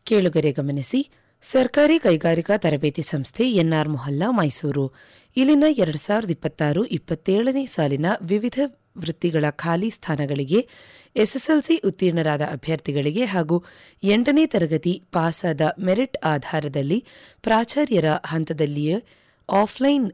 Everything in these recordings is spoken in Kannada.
ಕೇಳುಗರೆ ಗಮನಿಸಿ ಸರ್ಕಾರಿ ಕೈಗಾರಿಕಾ ತರಬೇತಿ ಸಂಸ್ಥೆ ಎನ್ಆರ್ ಮೊಹಲ್ಲಾ ಮೈಸೂರು ಇಲ್ಲಿನ ಎರಡು ಸಾವಿರದ ಇಪ್ಪತ್ತಾರು ಇಪ್ಪತ್ತೇಳನೇ ಸಾಲಿನ ವಿವಿಧ ವೃತ್ತಿಗಳ ಖಾಲಿ ಸ್ಥಾನಗಳಿಗೆ ಎಸ್ಎಸ್ಎಲ್ಸಿ ಉತ್ತೀರ್ಣರಾದ ಅಭ್ಯರ್ಥಿಗಳಿಗೆ ಹಾಗೂ ಎಂಟನೇ ತರಗತಿ ಪಾಸಾದ ಮೆರಿಟ್ ಆಧಾರದಲ್ಲಿ ಪ್ರಾಚಾರ್ಯರ ಹಂತದಲ್ಲಿಯೇ ಆಫ್ಲೈನ್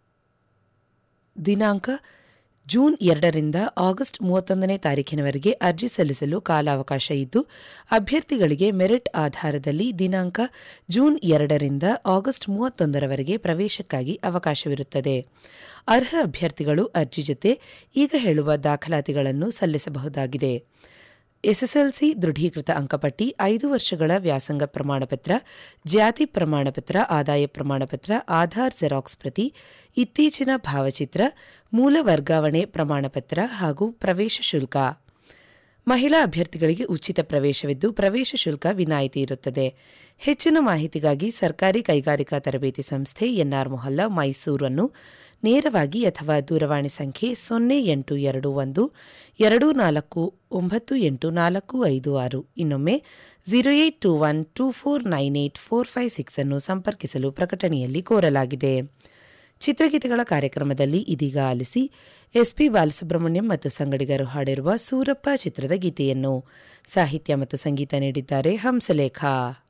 ದಿನಾಂಕ ಜೂನ್ ಎರಡರಿಂದ ಆಗಸ್ಟ್ ಮೂವತ್ತೊಂದನೇ ತಾರೀಖಿನವರೆಗೆ ಅರ್ಜಿ ಸಲ್ಲಿಸಲು ಕಾಲಾವಕಾಶ ಇದ್ದು ಅಭ್ಯರ್ಥಿಗಳಿಗೆ ಮೆರಿಟ್ ಆಧಾರದಲ್ಲಿ ದಿನಾಂಕ ಜೂನ್ ಎರಡರಿಂದ ಆಗಸ್ಟ್ ಮೂವತ್ತೊಂದರವರೆಗೆ ಪ್ರವೇಶಕ್ಕಾಗಿ ಅವಕಾಶವಿರುತ್ತದೆ ಅರ್ಹ ಅಭ್ಯರ್ಥಿಗಳು ಅರ್ಜಿ ಜೊತೆ ಈಗ ಹೇಳುವ ದಾಖಲಾತಿಗಳನ್ನು ಸಲ್ಲಿಸಬಹುದಾಗಿದೆ ಎಸ್ಎಸ್ಎಲ್ಸಿ ದೃಢೀಕೃತ ಅಂಕಪಟ್ಟಿ ಐದು ವರ್ಷಗಳ ವ್ಯಾಸಂಗ ಪ್ರಮಾಣಪತ್ರ ಜಾತಿ ಪ್ರಮಾಣಪತ್ರ ಆದಾಯ ಪ್ರಮಾಣಪತ್ರ ಆಧಾರ್ ಜೆರಾಕ್ಸ್ ಪ್ರತಿ ಇತ್ತೀಚಿನ ಭಾವಚಿತ್ರ ಮೂಲ ವರ್ಗಾವಣೆ ಪ್ರಮಾಣಪತ್ರ ಹಾಗೂ ಪ್ರವೇಶ ಶುಲ್ಕ ಮಹಿಳಾ ಅಭ್ಯರ್ಥಿಗಳಿಗೆ ಉಚಿತ ಪ್ರವೇಶವಿದ್ದು ಪ್ರವೇಶ ಶುಲ್ಕ ವಿನಾಯಿತಿ ಇರುತ್ತದೆ ಹೆಚ್ಚಿನ ಮಾಹಿತಿಗಾಗಿ ಸರ್ಕಾರಿ ಕೈಗಾರಿಕಾ ತರಬೇತಿ ಸಂಸ್ಥೆ ಎನ್ಆರ್ ಮೊಹಲ್ಲಾ ಮೈಸೂರನ್ನು ನೇರವಾಗಿ ಅಥವಾ ದೂರವಾಣಿ ಸಂಖ್ಯೆ ಸೊನ್ನೆ ಎಂಟು ಎರಡು ಒಂದು ಎರಡು ನಾಲ್ಕು ಒಂಬತ್ತು ಎಂಟು ನಾಲ್ಕು ಐದು ಆರು ಇನ್ನೊಮ್ಮೆ zero eight two one two four nine eight four five six ಅನ್ನು ಸಂಪರ್ಕಿಸಲು ಪ್ರಕಟಣೆಯಲ್ಲಿ ಕೋರಲಾಗಿದೆ ಚಿತ್ರಗೀತೆಗಳ ಕಾರ್ಯಕ್ರಮದಲ್ಲಿ ಇದೀಗ ಆಲಿಸಿ ಎಸ್ಪಿ ಬಾಲಸುಬ್ರಹ್ಮಣ್ಯಂ ಮತ್ತು ಸಂಗಡಿಗರು ಹಾಡಿರುವ ಸೂರಪ್ಪ ಚಿತ್ರದ ಗೀತೆಯನ್ನು ಸಾಹಿತ್ಯ ಮತ್ತು ಸಂಗೀತ ನೀಡಿದ್ದಾರೆ ಹಂಸಲೇಖ